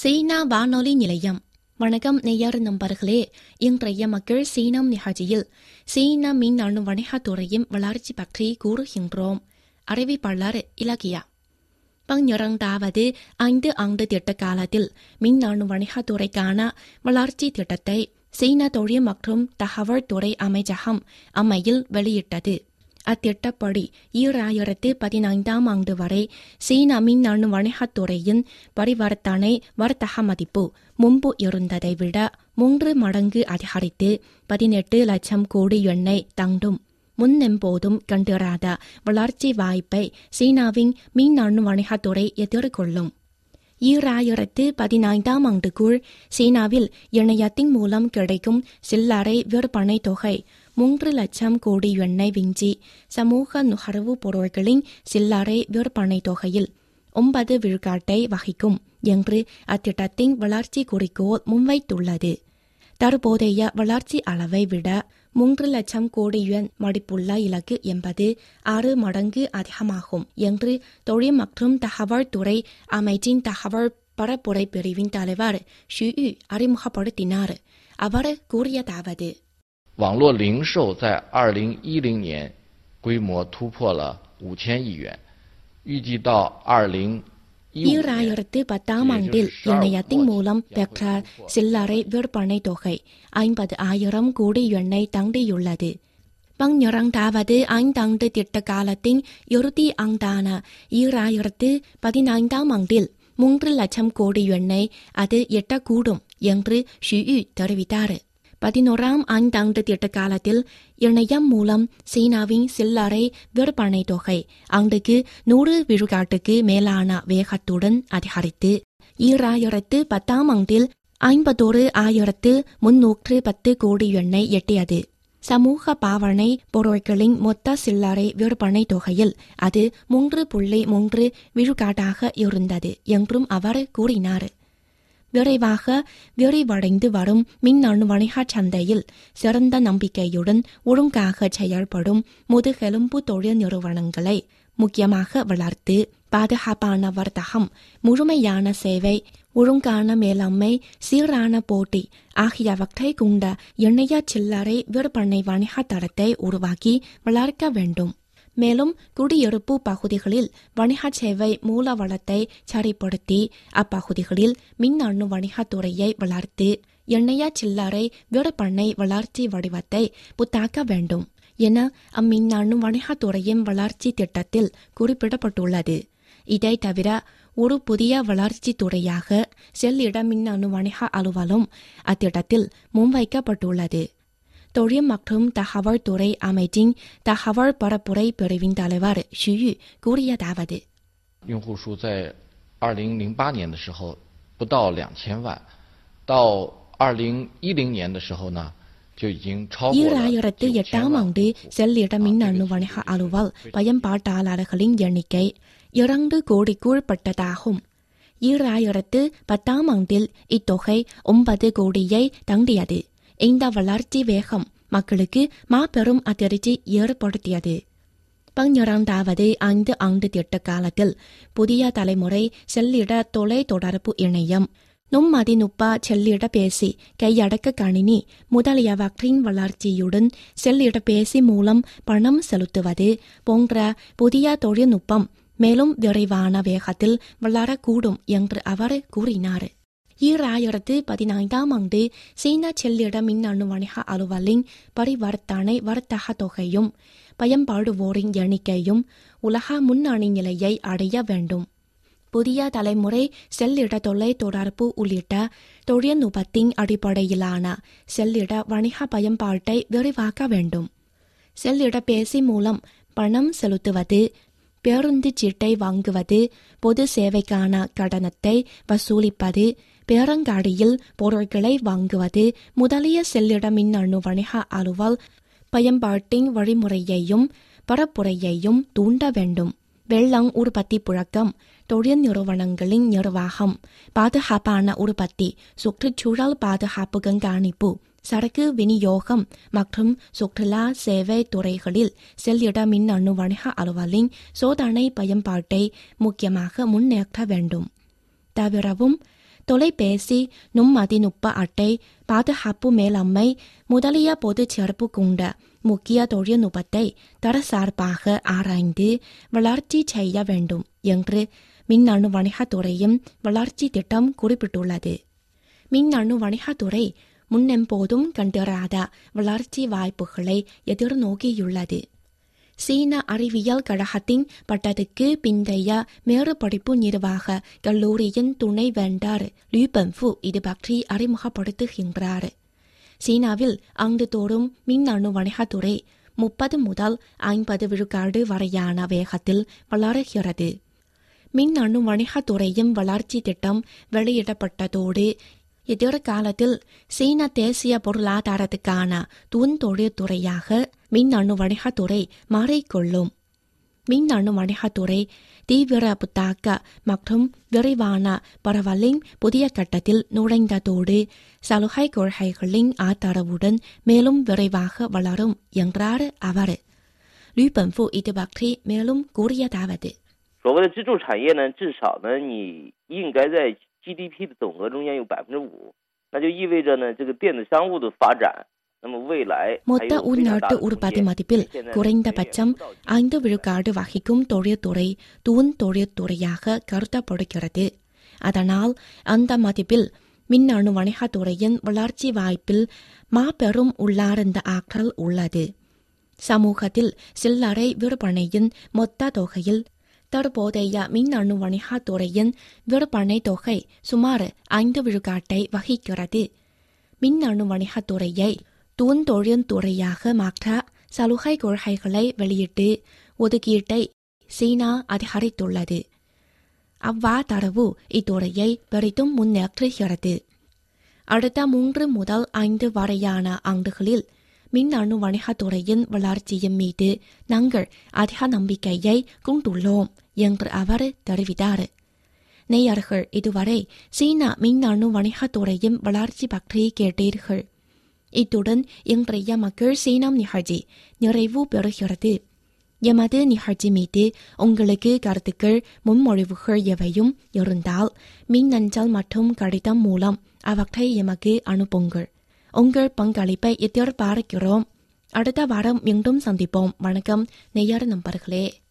சீனா வானொலி நிலையம் வணக்கம் நேயர் நண்பர்களே இன்றைய மக்கள் சீனம் நிகழ்ச்சியில் சீன மின்னணு வணிகத்துறையின் வளர்ச்சி பற்றி கூறுகின்றோம் அறிவிப்பாளர் இலக்கியா பன்னிரண்டாவது ஐந்து ஆண்டு திட்ட காலத்தில் மின்னணு வணிகத்துறைக்கான வளர்ச்சி திட்டத்தை சீன தொழில் மற்றும் தகவல் துறை அமைச்சகம் அம்மையில் வெளியிட்டது அத்திட்டப்படி ஈராயிரத்து பதினைந்தாம் ஆண்டு வரை சீன மின்னணு வணிகத்துறையின் பரிவர்த்தனை வர்த்தக மதிப்பு முன்பு இருந்ததை விட மூன்று மடங்கு அதிகரித்து பதினெட்டு லட்சம் கோடி எண்ணெய் தாண்டும் முன்னெம்போதும் கண்டிராத வளர்ச்சி வாய்ப்பை சீனாவின் மின்னணு வணிகத்துறை எதிர்கொள்ளும் ஈராயிரத்து பதினைந்தாம் ஆண்டுக்குள் சீனாவில் இணையத்தின் மூலம் கிடைக்கும் சில்லறை விற்பனை தொகை மூன்று லட்சம் கோடி எண்ணெய் விஞ்சி சமூக நுகர்வு பொருட்களின் சில்லறை விற்பனை தொகையில் ஒன்பது விழுக்காட்டை வகிக்கும் என்று அத்திட்டத்தின் வளர்ச்சி குறிக்கோள் முன்வைத்துள்ளது தற்போதைய வளர்ச்சி அளவை விட மூன்று லட்சம் கோடி யுவான் மதிப்புள்ள இலக்கு என்பது ஆறு மடங்கு அதிகமாகும் என்று தொழில் மற்றும் தகவல் துறை அமைச்சின் தகவல் பரப்புரை பிரிவின் தலைவர் ஷு yu அறிமுகப்படுத்தினார் அவர் கூறியதாவது 网络零售在二零一零年规模突破了五千亿元，预计到二零一五年， ஈராயிரத்து பத்தாம் ஆண்டில் இணையத்தின் மூலம் பெற்ற சில்லறை விற்பனை தொகை ஐம்பது ஆயிரம் கோடி எண்ணெய் தாண்டியுள்ளது பன்னிரண்டாவது ஐந்தாண்டு திட்ட காலத்தின் இறுதி ஆண்டான ஈராயிரத்து பதினைந்தாம் ஆண்டில் மூன்று லட்சம் கோடி எண்ணெய் அது எட்டக்கூடும் என்று ஷு yu தெரிவித்தார் பதினோராம் ஐந்தாண்டு திட்ட காலத்தில் இணையம் மூலம் சீனாவின் சில்லறை விற்பனை தொகை ஆண்டுக்கு நூறு விழுக்காட்டுக்கு மேலான வேகத்துடன் அதிகரித்து ஈராயிரத்து பத்தாம் ஆண்டில் ஐம்பத்தோரு ஆயிரத்து முன்னூற்று பத்து கோடி எண்ணெய் எட்டியது சமூக பாவனை பொருட்களின் மொத்த சில்லறை விற்பனை தொகையில் அது மூன்று புள்ளி மூன்று விழுக்காட்டாக இருந்தது என்றும் அவர் கூறினார் விரைவாக விரிவடைந்து வரும் மின்னணு வணிகச் சந்தையில் சிறந்த நம்பிக்கையுடன் ஒழுங்காக செயல்படும் முதுகெலும்பு தொழில் நிறுவனங்களை முக்கியமாக வளர்த்து பாதுகாப்பான வர்த்தகம் முழுமையான சேவை ஒழுங்கான மேலாண்மை சீரான போட்டி ஆகியவற்றை கொண்ட இணைய சில்லறை விற்பனை வணிக தரத்தை உருவாக்கி வளர்க்க வேண்டும் மேலும் குடியிருப்பு பகுதிகளில் வணிக சேவை மூலவளத்தை சரிப்படுத்தி அப்பகுதிகளில் மின்னணு வணிகத்துறையை வளர்த்து எண்ணெய சில்லறை விற்பனை வளர்ச்சி வடிவத்தை புத்தாக்க வேண்டும் என அம்மின்னணு வணிகத்துறையின் வளர்ச்சி திட்டத்தில் குறிப்பிடப்பட்டுள்ளது இதை தவிர ஒரு புதிய வளர்ச்சி துறையாக செல்லிட மின்னணு வணிக அலுவலும் அத்திட்டத்தில் முன்வைக்கப்பட்டுள்ளது தொழில் மற்றும் தகவல் துறை அமைச்சின் தகவல் பரப்புரை பிரிவின் தலைவர் ஷு yu கூறியதாவது 用户数在二零零八年的时候不到两千万，到二零一零年的时候呢，就已经超过了 ஈராயிரத்து 九千 எட்டாம் 万 ஆண்டு 户。 செல்லிட மின்னணு வணிக அலுவல் பயன்பாட்டாளர்களின் எண்ணிக்கை இரண்டு கோடிக்குள் பட்டதாகும் ஈராயிரத்து பத்தாம் ஆண்டில் இத்தொகை ஒன்பது கோடியை தாண்டியது இந்த வளர்ச்சி வேகம் மக்களுக்கு மாபெரும் அதிர்ச்சி ஏற்படுத்தியது பன்னிரண்டாவது ஐந்து ஆண்டு திட்ட காலத்தில் புதிய தலைமுறை செல்லிட தொலை தொடர்பு இணையம் நும்மதிநுட்ப செல்லிட பேசி கையடக்க கணினி முதலியவற்றின் வளர்ச்சியுடன் செல்லிட பேசி மூலம் பணம் செலுத்துவது போன்ற புதிய தொழில்நுட்பம் மேலும் விரைவான வேகத்தில் வளரக்கூடும் என்று அவர் கூறினார் ஈராயிரத்து பதினைந்தாம் ஆண்டு சீன செல்லிட மின்னணு வணிக அலுவலின் பரிவர்த்தனை வர்த்தக தொகையும் பயன்பாடுவோரின் எண்ணிக்கையும் உலக முன்னணி நிலையை அடைய வேண்டும் புதிய தலைமுறை செல்லிட தொலை தொடர்பு உள்ளிட்ட தொழில்நுட்பத்தின் அடிப்படையிலான செல்லிட வணிக பயன்பாட்டை விரிவாக்க வேண்டும் செல்லிட பேசி மூலம் பணம் செலுத்துவது பேருந்து சீட்டை வாங்குவது பொது சேவைக்கான கடனத்தை வசூலிப்பது பேரங்காடியில் பொருட்களை வாங்குவது முதலிய செல்லிட மின்னணு வணிக அலுவல் பயன்பாட்டின் வழிமுறையையும் பரப்புரையையும் தூண்ட வேண்டும் வெள்ளம் உற்பத்தி புழக்கம் தொழில் நிறுவனங்களின் நிர்வாகம் பாதுகாப்பான உற்பத்தி சுற்றுச்சூழல் பாதுகாப்பு கண்காணிப்பு சரக்கு விநியோகம் மற்றும் சுற்றுலா சேவை துறைகளில் செல்லிட மின்னணு வணிக அலுவலின் சோதனை பயன்பாட்டை முக்கியமாக முன்னேற்ற வேண்டும் தவிரவும் தொலைபேசி நும்மதிநுட்ப அட்டை பாதுகாப்பு மேலாண்மை முதலிய பொதுச் சிறப்பு கொண்ட முக்கிய தொழில்நுட்பத்தை தரசார்பாக ஆராய்ந்து வளர்ச்சி செய்ய வேண்டும் என்று மின்னணு வணிகத்துறையும் வளர்ச்சி திட்டம் குறிப்பிட்டுள்ளது மின்னணு வணிகத்துறை முன்னெப்போதும் கண்டிராத வளர்ச்சி வாய்ப்புகளை எதிர்நோக்கியுள்ளது சீன அறிவியல் கழகத்தின் பட்டத்துக்கு பிந்தைய மேற்படிப்பு நிர்வாக கல்லூரியின் துணைவேந்தர் லு பென்ஃபு இது பற்றி அறிமுகப்படுத்துகின்றார் சீனாவில் ஆண்டுதோறும் மின்னணு வணிகத்துறை முப்பது முதல் ஐம்பது விழுக்காடு வரையான வேகத்தில் வளர்கிறது மின்னணு வணிகத்துறையின் வளர்ச்சி திட்டம் வெளியிடப்பட்டதோடு எதிர்காலத்தில் சீன தேசிய பொருளாதாரத்துக்கான தூண்தொழில் துறையாக மின்னணு வணிகத்துறை மாறிக்கொள்ளும் மின்னணு வணிகத்துறை தீவிர புத்தாக்க மற்றும் விரைவான பரவலின் புதிய கட்டத்தில் நுழைந்ததோடு சலுகை கொள்கைகளின் ஆதரவுடன் மேலும் விரைவாக வளரும் என்றார் அவர் லு பென்ஃபு இது பற்றி மேலும் கூறியதாவது 所谓的支柱产业呢，至少呢，你应该在 GDP 的总额中间有百分之五，那就意味着呢，这个电子商务的发展，那么未来还 மொத்த 有非常大 உள்நாட்டு 的空 உற்பத்தி 间。 மதிப்பில் 现在呢 குறைந்தபட்சம் 远远不到 ஐந்து விழுக்காடு வகிக்கும் தொழில்துறை தூண் தொழில்துறையாக கருதப்படுகிறது அதனால் அந்த மதிப்பில் மின்னணு வணிகத்துறையின் வளர்ச்சி வாய்ப்பில் மாபெரும் உள்ளார்ந்த ஆற்றல் உள்ளது சமூகத்தில் சில்லறை விற்பனையின் மொத்த தொகையில் தற்போதைய மின்னணு வணிகத்துறையின் விற்பனை தொகை சுமார் ஐந்து விழுக்காட்டை வகிக்கிறது மின்னணு வணிகத்துறையை தூண் தொழில்துறையாக மாற்ற சலுகை கொள்கைகளை வெளியிட்டு ஒதுக்கீட்டை சீனா அதிகரித்துள்ளது அவ்வாதரவு இத்துறையை பெரிதும் முன்னேற்றுகிறது அடுத்த மூன்று முதல் ஐந்து வரையான ஆண்டுகளில் மின்னணு வணிகத்துறையின் வளர்ச்சியின் மீது நாங்கள் அதிக நம்பிக்கையை கொண்டுள்ளோம் என்று அவர் தெரிவித்தார் நேயர்கள் இதுவரை சீனா மின்னணு வணிகத்துறையின் வளர்ச்சி பற்றி கேட்டீர்கள் இத்துடன் இன்றைய மக்கள் சீனம் நிகழ்ச்சி நிறைவு பெறுகிறது எமது நிகழ்ச்சி மீது உங்களுக்கு கருத்துக்கள் முன்மொழிவுகள் எவையும் இருந்தால் மின்னஞ்சல் மற்றும் கடிதம் மூலம் அவற்றை எமக்கு அனுப்புங்கள் உங்கள் பங்களிப்பை எதிர்பார்க்கிறோம் அடுத்த வாரம் மீண்டும் சந்திப்போம் வணக்கம் நேயர் நண்பர்களே